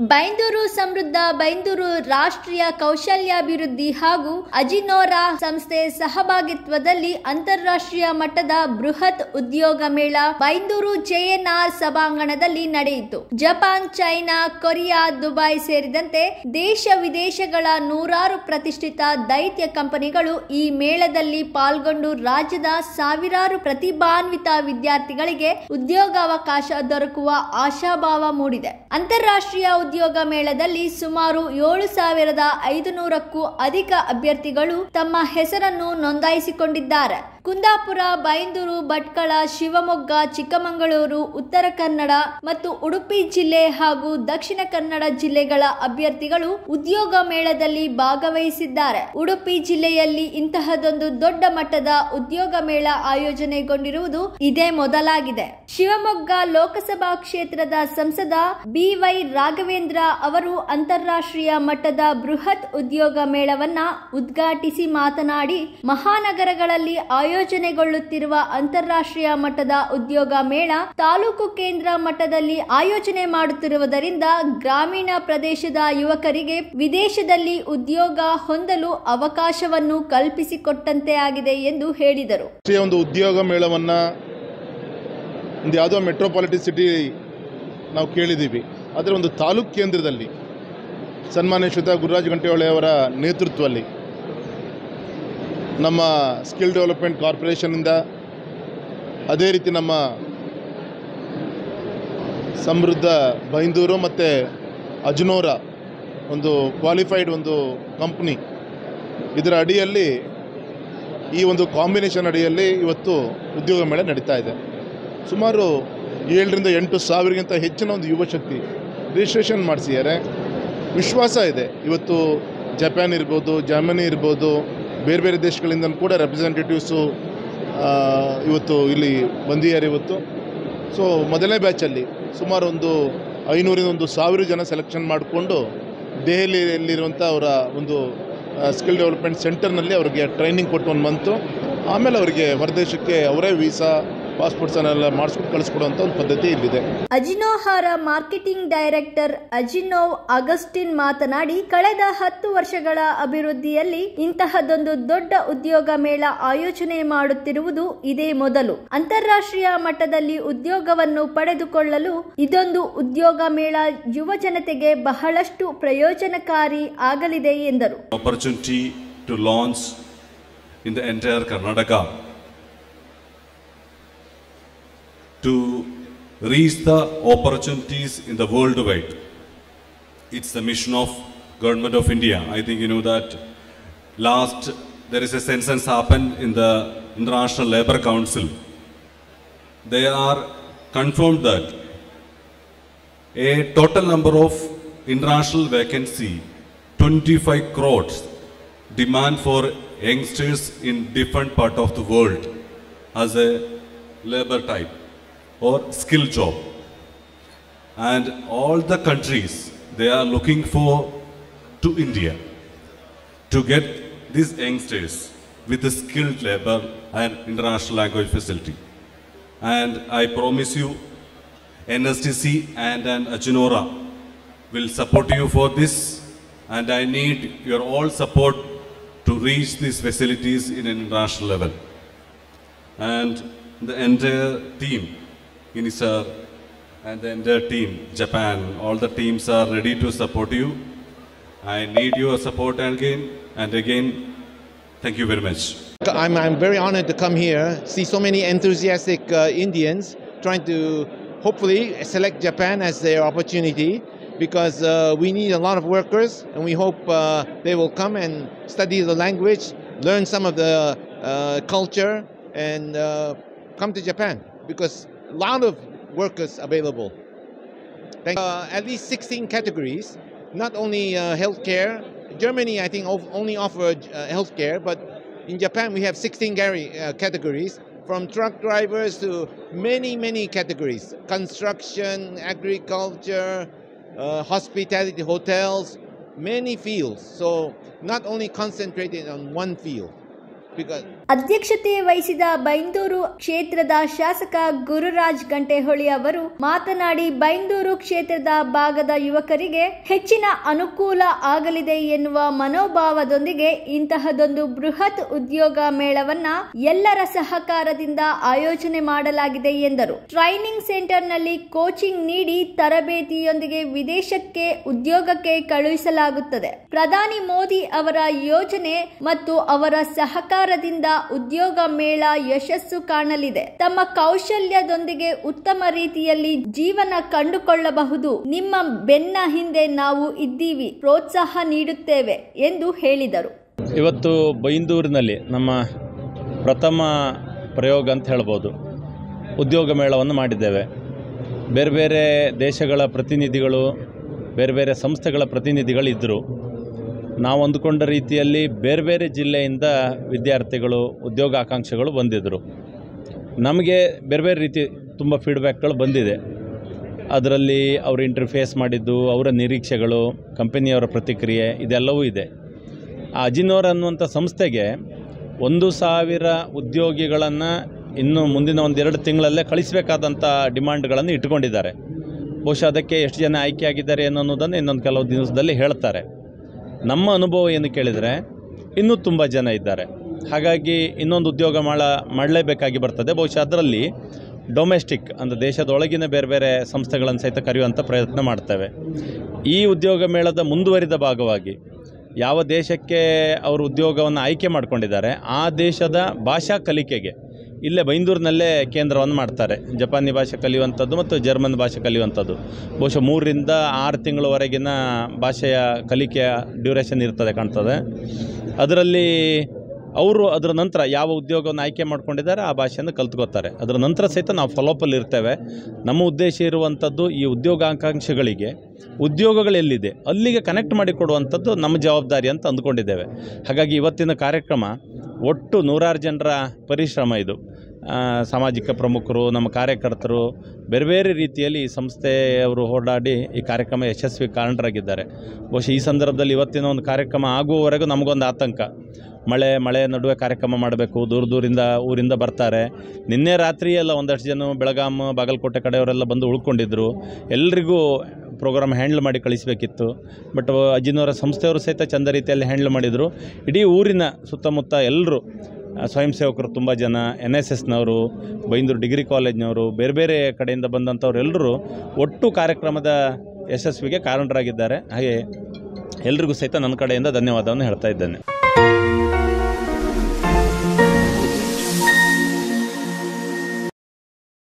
ಬೈಂದೂರು ಸಮೃದ್ಧ ಬೈಂದೂರು ರಾಷ್ಟ್ರೀಯ ಕೌಶಲ್ಯಾಭಿವೃದ್ಧಿ ಹಾಗೂ ಅಜಿನೋರಾ ಸಂಸ್ಥೆ ಸಹಭಾಗಿತ್ವದಲ್ಲಿ ಅಂತಾರಾಷ್ಟ್ರೀಯ ಮಟ್ಟದ ಬೃಹತ್ ಉದ್ಯೋಗ ಮೇಳ ಬೈಂದೂರು ಜೆಎನ್ಆರ್ ಸಭಾಂಗಣದಲ್ಲಿ ನಡೆಯಿತು ಜಪಾನ್ ಚೈನಾ ಕೊರಿಯಾ ದುಬೈ ಸೇರಿದಂತೆ ದೇಶ ವಿದೇಶಗಳ ನೂರಾರು ಪ್ರತಿಷ್ಠಿತ ದೈತ್ಯ ಕಂಪನಿಗಳು ಈ ಮೇಳದಲ್ಲಿ ಪಾಲ್ಗೊಂಡು ರಾಜ್ಯದ ಸಾವಿರಾರು ಪ್ರತಿಭಾನ್ವಿತ ವಿದ್ಯಾರ್ಥಿಗಳಿಗೆ ಉದ್ಯೋಗಾವಕಾಶ ದೊರಕುವ ಆಶಾಭಾವ ಮೂಡಿದೆ ಅಂತಾರಾಷ್ಟ್ರೀಯ ಉದ್ಯೋಗ ಮೇಳದಲ್ಲಿ ಸುಮಾರು ಏಳು ಸಾವಿರದ ಐದು ನೂರಕ್ಕೂ ಅಧಿಕ ಅಭ್ಯರ್ಥಿಗಳು ತಮ್ಮ ಹೆಸರನ್ನು ನೋಂದಾಯಿಸಿಕೊಂಡಿದ್ದಾರೆ ಕುಂದಾಪುರ ಬೈಂದೂರು ಭಟ್ಕಳ ಶಿವಮೊಗ್ಗ ಚಿಕ್ಕಮಗಳೂರು ಉತ್ತರ ಕನ್ನಡ ಮತ್ತು ಉಡುಪಿ ಜಿಲ್ಲೆ ಹಾಗೂ ದಕ್ಷಿಣ ಕನ್ನಡ ಜಿಲ್ಲೆಗಳ ಅಭ್ಯರ್ಥಿಗಳು ಉದ್ಯೋಗ ಮೇಳದಲ್ಲಿ ಭಾಗವಹಿಸಿದ್ದಾರೆ ಉಡುಪಿ ಜಿಲ್ಲೆಯಲ್ಲಿ ಇಂತಹದೊಂದು ದೊಡ್ಡ ಮಟ್ಟದ ಉದ್ಯೋಗ ಮೇಳ ಆಯೋಜನೆಗೊಂಡಿರುವುದು ಇದೇ ಮೊದಲಾಗಿದೆ ಶಿವಮೊಗ್ಗ ಲೋಕಸಭಾ ಕ್ಷೇತ್ರದ ಸಂಸದ ಬಿವೈ ರಾಘವೇಂದ್ರ ಅವರು ಅಂತಾರಾಷ್ಟ್ರೀಯ ಮಟ್ಟದ ಬೃಹತ್ ಉದ್ಯೋಗ ಮೇಳವನ್ನ ಉದ್ಘಾಟಿಸಿ ಮಾತನಾಡಿ ಮಹಾನಗರಗಳಲ್ಲಿ ಆಯೋಜನೆಗೊಳ್ಳುತ್ತಿರುವ ಅಂತಾರಾಷ್ಟ್ರೀಯ ಮಟ್ಟದ ಉದ್ಯೋಗ ಮೇಳ ತಾಲೂಕು ಕೇಂದ್ರ ಮಟ್ಟದಲ್ಲಿ ಆಯೋಜನೆ ಮಾಡುತ್ತಿರುವುದರಿಂದ ಗ್ರಾಮೀಣ ಪ್ರದೇಶದ ಯುವಕರಿಗೆ ವಿದೇಶದಲ್ಲಿ ಉದ್ಯೋಗ ಹೊಂದಲು ಅವಕಾಶವನ್ನು ಕಲ್ಪಿಸಿಕೊಟ್ಟಂತೆ ಆಗಿದೆ ಎಂದು ಹೇಳಿದರು ರಾಷ್ಟ್ರೀಯ ಒಂದು ಉದ್ಯೋಗ ಮೇಳವನ್ನು ಒಂದು ಯಾವುದೋ ಮೆಟ್ರೋಪಾಲಿಟಿ ಸಿಟಿ ನಾವು ಕೇಳಿದ್ದೀವಿ ಆದರೆ ಒಂದು ತಾಲೂಕು ಕೇಂದ್ರದಲ್ಲಿ ಸನ್ಮಾನ್ಯ ಶ್ರೀತಾ ಗುರುರಾಜ್ ಗಂಟೆಹೊಳೆ ಅವರ ನೇತೃತ್ವದಲ್ಲಿ ನಮ್ಮ ಸ್ಕಿಲ್ ಡೆವಲಪ್ಮೆಂಟ್ ಕಾರ್ಪೊರೇಷನಿಂದ ಅದೇ ರೀತಿ ನಮ್ಮ ಸಮೃದ್ಧ ಬೈಂದೂರು ಮತ್ತು ಅಜ್ನೋರ ಒಂದು ಕ್ವಾಲಿಫೈಡ್ ಒಂದು ಕಂಪ್ನಿ ಇದರ ಅಡಿಯಲ್ಲಿ ಈ ಒಂದು ಕಾಂಬಿನೇಷನ್ ಅಡಿಯಲ್ಲಿ ಇವತ್ತು ಉದ್ಯೋಗ ಮೇಳ ನಡೀತಾ ಇದೆ ಸುಮಾರು ಏಳರಿಂದ ಎಂಟು ಸಾವಿರಗಿಂತ ಹೆಚ್ಚಿನ ಒಂದು ಯುವ ಶಕ್ತಿ ರಿಜಿಸ್ಟ್ರೇಷನ್ ಮಾಡಿಸಿದ್ದಾರೆ ವಿಶ್ವಾಸ ಇದೆ ಇವತ್ತು ಜಪಾನ್ ಇರ್ಬೋದು ಜರ್ಮನಿ ಇರ್ಬೋದು ಬೇರೆ ಬೇರೆ ದೇಶಗಳಿಂದ ಕೂಡ ರೆಪ್ರೆಸೆಂಟೇಟಿವ್ಸು ಇವತ್ತು ಇಲ್ಲಿ ಬಂದಿದ್ದಾರೆ ಇವತ್ತು ಸೊ ಮೊದಲನೇ ಬ್ಯಾಚಲ್ಲಿ ಸುಮಾರು ಒಂದು ಐನೂರಿಂದ ಒಂದು ಸಾವಿರ ಜನ ಸೆಲೆಕ್ಷನ್ ಮಾಡಿಕೊಂಡು ದೆಹಲಿಯಲ್ಲಿರುವಂಥ ಅವರ ಒಂದು ಸ್ಕಿಲ್ ಡೆವಲಪ್ಮೆಂಟ್ ಸೆಂಟರ್ನಲ್ಲಿ ಅವರಿಗೆ ಟ್ರೈನಿಂಗ್ ಕೊಟ್ಟು ಒಂದು ಮಂತು ಆಮೇಲೆ ಅವರಿಗೆ ಹೊರದೇಶಕ್ಕೆ ಅವರೇ ವೀಸಾ ಪಾಸ್ಪೋರ್ಟ್ಸನ್ನೆಲ್ಲ ಮಾಡಿಸ್ಕೊಂಡು ಕಳಿಸ್ಕೊಡುವಂಥ ಒಂದು ಪದ್ಧತಿ ಇಲ್ಲಿದೆ ಅಜಿನೋಹಾರ ಮಾರ್ಕೆಟಿಂಗ್ ಡೈರೆಕ್ಟರ್ ಅಜಿನೋವ್ ಅಗಸ್ಟಿನ್ ಮಾತನಾಡಿ ಕಳೆದ ಹತ್ತು ವರ್ಷಗಳ ಅಭಿವೃದ್ಧಿಯಲ್ಲಿ ಇಂತಹದೊಂದು ದೊಡ್ಡ ಉದ್ಯೋಗ ಮೇಳ ಆಯೋಜನೆ ಮಾಡುತ್ತಿರುವುದು ಇದೇ ಮೊದಲು ಅಂತಾರಾಷ್ಟ್ರೀಯ ಮಟ್ಟದಲ್ಲಿ ಉದ್ಯೋಗವನ್ನು ಪಡೆದುಕೊಳ್ಳಲು ಇದೊಂದು ಉದ್ಯೋಗ ಮೇಳ ಯುವ ಜನತೆಗೆ ಬಹಳಷ್ಟು ಪ್ರಯೋಜನಕಾರಿ ಆಗಲಿದೆ ಎಂದರು opportunity to launch in the entire Karnataka to reach the opportunities in the worldwide. It's the mission of Government of India. I think you know that last there is a census happened in the International Labour Council. They are confirmed that a total number of international vacancy 25 crores demand for youngsters in different part of the world as a labor type or skill job and all the countries they are looking for to india to get these youngsters with the skilled labor and international language facility and i promise you nstc and an agenora will support you for this and I need your all support to reach these facilities in an international level. And the entire team, UNICEF and the entire team, Japan, all the teams are ready to support you. I need your support again and again. Thank you very much. I'm, I'm very honored to come here, see so many enthusiastic uh, Indians trying to hopefully select Japan as their opportunity because uh, we need a lot of workers and we hope uh, they will come and study the language, learn some of the uh, culture and uh, come to Japan because a lot of workers available. Thank uh, at least 16 categories, not only uh, healthcare. Germany, I think, of- only offer uh, healthcare, but in Japan we have 16 gary, uh, categories from truck drivers to many, many categories: construction, agriculture, uh, hospitality, hotels, many fields. So not only concentrated on one field. because ಅಧ್ಯಕ್ಷತೆ ವಹಿಸಿದ ಬೈಂದೂರು ಕ್ಷೇತ್ರದ ಶಾಸಕ ಗುರುರಾಜ್ ಗಂಟೆಹೊಳಿ ಅವರು ಮಾತನಾಡಿ ಬೈಂದೂರು ಕ್ಷೇತ್ರದ ಭಾಗದ ಯುವಕರಿಗೆ ಹೆಚ್ಚಿನ ಅನುಕೂಲ ಆಗಲಿದೆ ಎನ್ನುವ ಮನೋಭಾವದೊಂದಿಗೆ ಇಂತಹದೊಂದು ಬೃಹತ್ ಉದ್ಯೋಗ ಮೇಳವನ್ನ ಎಲ್ಲರ ಸಹಕಾರದಿಂದ ಆಯೋಜನೆ ಮಾಡಲಾಗಿದೆ ಎಂದರು ಟ್ರೈನಿಂಗ್ ಸೆಂಟರ್ನಲ್ಲಿ ಕೋಚಿಂಗ್ ನೀಡಿ ತರಬೇತಿಯೊಂದಿಗೆ ವಿದೇಶಕ್ಕೆ ಉದ್ಯೋಗಕ್ಕೆ ಕಳುಹಿಸಲಾಗುತ್ತದೆ ಪ್ರಧಾನಿ ಮೋದಿ ಅವರ ಯೋಜನೆ ಮತ್ತು ಅವರ ಸಹಕಾರದಿಂದ ಉದ್ಯೋಗ ಮೇಳ ಯಶಸ್ಸು ಕಾಣಲಿದೆ ತಮ್ಮ ಕೌಶಲ್ಯದೊಂದಿಗೆ ಉತ್ತಮ ರೀತಿಯಲ್ಲಿ ಜೀವನ ಕಂಡುಕೊಳ್ಳಬಹುದು ನಿಮ್ಮ ಬೆನ್ನ ಹಿಂದೆ ನಾವು ಇದ್ದೀವಿ ಪ್ರೋತ್ಸಾಹ ನೀಡುತ್ತೇವೆ ಎಂದು ಹೇಳಿದರು ಇವತ್ತು ಬೈಂದೂರಿನಲ್ಲಿ ನಮ್ಮ ಪ್ರಥಮ ಪ್ರಯೋಗ ಅಂತ ಹೇಳ್ಬೋದು ಉದ್ಯೋಗ ಮೇಳವನ್ನು ಮಾಡಿದ್ದೇವೆ ಬೇರೆ ಬೇರೆ ದೇಶಗಳ ಪ್ರತಿನಿಧಿಗಳು ಬೇರೆ ಬೇರೆ ಸಂಸ್ಥೆಗಳ ಪ್ರತಿನಿಧಿಗಳಿದ್ದರು ನಾವು ಅಂದುಕೊಂಡ ರೀತಿಯಲ್ಲಿ ಬೇರೆ ಬೇರೆ ಜಿಲ್ಲೆಯಿಂದ ವಿದ್ಯಾರ್ಥಿಗಳು ಉದ್ಯೋಗಾಕಾಂಕ್ಷಿಗಳು ಬಂದಿದ್ದರು ನಮಗೆ ಬೇರೆ ಬೇರೆ ರೀತಿ ತುಂಬ ಫೀಡ್ಬ್ಯಾಕ್ಗಳು ಬಂದಿದೆ ಅದರಲ್ಲಿ ಅವರು ಇಂಟರ್ಫೇಸ್ ಮಾಡಿದ್ದು ಅವರ ನಿರೀಕ್ಷೆಗಳು ಕಂಪನಿಯವರ ಪ್ರತಿಕ್ರಿಯೆ ಇದೆಲ್ಲವೂ ಇದೆ ಆ ಅಜಿನೋರ್ ಅನ್ನುವಂಥ ಸಂಸ್ಥೆಗೆ ಒಂದು ಸಾವಿರ ಉದ್ಯೋಗಿಗಳನ್ನು ಇನ್ನು ಮುಂದಿನ ಒಂದೆರಡು ತಿಂಗಳಲ್ಲೇ ಕಳಿಸಬೇಕಾದಂಥ ಡಿಮಾಂಡ್ಗಳನ್ನು ಇಟ್ಕೊಂಡಿದ್ದಾರೆ ಬಹುಶಃ ಅದಕ್ಕೆ ಎಷ್ಟು ಜನ ಆಯ್ಕೆಯಾಗಿದ್ದಾರೆ ಅನ್ನೋದನ್ನು ಇನ್ನೊಂದು ಕೆಲವು ದಿವಸದಲ್ಲಿ ಹೇಳ್ತಾರೆ ನಮ್ಮ ಅನುಭವ ಏನು ಕೇಳಿದರೆ ಇನ್ನೂ ತುಂಬ ಜನ ಇದ್ದಾರೆ ಹಾಗಾಗಿ ಇನ್ನೊಂದು ಉದ್ಯೋಗ ಮಾಡ ಮಾಡಲೇಬೇಕಾಗಿ ಬರ್ತದೆ ಬಹುಶಃ ಅದರಲ್ಲಿ ಡೊಮೆಸ್ಟಿಕ್ ಅಂದರೆ ದೇಶದೊಳಗಿನ ಬೇರೆ ಬೇರೆ ಸಂಸ್ಥೆಗಳನ್ನು ಸಹಿತ ಕರೆಯುವಂಥ ಪ್ರಯತ್ನ ಮಾಡ್ತೇವೆ ಈ ಉದ್ಯೋಗ ಮೇಳದ ಮುಂದುವರಿದ ಭಾಗವಾಗಿ ಯಾವ ದೇಶಕ್ಕೆ ಅವರು ಉದ್ಯೋಗವನ್ನು ಆಯ್ಕೆ ಮಾಡ್ಕೊಂಡಿದ್ದಾರೆ ಆ ದೇಶದ ಭಾಷಾ ಕಲಿಕೆಗೆ ಇಲ್ಲೇ ಬೈಂದೂರಿನಲ್ಲೇ ಕೇಂದ್ರವನ್ನು ಮಾಡ್ತಾರೆ ಜಪಾನಿ ಭಾಷೆ ಕಲಿಯುವಂಥದ್ದು ಮತ್ತು ಜರ್ಮನ್ ಭಾಷೆ ಕಲಿಯುವಂಥದ್ದು ಬಹುಶಃ ಮೂರರಿಂದ ಆರು ತಿಂಗಳವರೆಗಿನ ಭಾಷೆಯ ಕಲಿಕೆಯ ಡ್ಯೂರೇಷನ್ ಇರ್ತದೆ ಕಾಣ್ತದೆ ಅದರಲ್ಲಿ ಅವರು ಅದರ ನಂತರ ಯಾವ ಉದ್ಯೋಗವನ್ನು ಆಯ್ಕೆ ಮಾಡ್ಕೊಂಡಿದ್ದಾರೆ ಆ ಭಾಷೆಯನ್ನು ಕಲ್ತ್ಕೋತಾರೆ ಅದರ ನಂತರ ಸಹಿತ ನಾವು ಫಾಲೋಪಲ್ಲಿ ಇರ್ತೇವೆ ನಮ್ಮ ಉದ್ದೇಶ ಇರುವಂಥದ್ದು ಈ ಉದ್ಯೋಗಾಕಾಂಕ್ಷಿಗಳಿಗೆ ಉದ್ಯೋಗಗಳೆಲ್ಲಿದೆ ಅಲ್ಲಿಗೆ ಕನೆಕ್ಟ್ ಮಾಡಿ ಕೊಡುವಂಥದ್ದು ನಮ್ಮ ಜವಾಬ್ದಾರಿ ಅಂತ ಅಂದ್ಕೊಂಡಿದ್ದೇವೆ ಹಾಗಾಗಿ ಇವತ್ತಿನ ಕಾರ್ಯಕ್ರಮ ಒಟ್ಟು ನೂರಾರು ಜನರ ಪರಿಶ್ರಮ ಇದು ಆ, ಸಾಮಾಜಿಕ ಪ್ರಮುಖರು ನಮ್ಮ ಕಾರ್ಯಕರ್ತರು ಬೇರೆ ಬೇರೆ ರೀತಿಯಲ್ಲಿ ಈ ಸಂಸ್ಥೆಯವರು ಓಡಾಡಿ ಈ ಕಾರ್ಯಕ್ರಮ ಯಶಸ್ವಿ ಕಾರಣರಾಗಿದ್ದಾರೆ ಬಹುಶಃ ಈ ಸಂದರ್ಭದಲ್ಲಿ ಇವತ್ತಿನ ಒಂದು ಕಾರ್ಯಕ್ರಮ ಆಗುವವರೆಗೂ ನಮಗೊಂದು ಆತಂಕ ಮಳೆ ಮಳೆ ನಡುವೆ ಕಾರ್ಯಕ್ರಮ ಮಾಡಬೇಕು ದೂರ ದೂರಿಂದ ಊರಿಂದ ಬರ್ತಾರೆ ನಿನ್ನೆ ರಾತ್ರಿ ಎಲ್ಲ ಒಂದಷ್ಟು ಜನ ಬೆಳಗಾಂ ಬಾಗಲಕೋಟೆ ಕಡೆಯವರೆಲ್ಲ ಬಂದು ಉಳ್ಕೊಂಡಿದ್ರು ಎಲ್ರಿಗೂ ಪ್ರೋಗ್ರಾಮ್ ಹ್ಯಾಂಡ್ಲ್ ಮಾಡಿ ಕಳಿಸಬೇಕಿತ್ತು ಬಟ್ ಅಜಿನವರ ಸಂಸ್ಥೆಯವರು ಸಹಿತ ಚಂದ ರೀತಿಯಲ್ಲಿ ಹ್ಯಾಂಡ್ಲ್ ಮಾಡಿದರು ಇಡೀ ಊರಿನ ಸುತ್ತಮುತ್ತ ಎಲ್ಲರೂ ಆ, ಸ್ವಯಂ ಸೇವಕರು ತುಂಬ ಜನ ಎನ್ ಎಸ್ ಎಸ್ನವರು ಬೈಂದೂರು ಡಿಗ್ರಿ ಕಾಲೇಜ್ನವರು ಬೇರೆ ಬೇರೆ ಕಡೆಯಿಂದ ಬಂದಂಥವ್ರು ಎಲ್ಲರೂ ಒಟ್ಟು ಕಾರ್ಯಕ್ರಮದ ಯಶಸ್ವಿಗೆ ಕಾರಣರಾಗಿದ್ದಾರೆ ಹಾಗೆ ಎಲ್ರಿಗೂ ಸಹಿತ ನನ್ನ ಕಡೆಯಿಂದ ಧನ್ಯವಾದವನ್ನು ಹೇಳ್ತಾ ಇದ್ದೇನೆ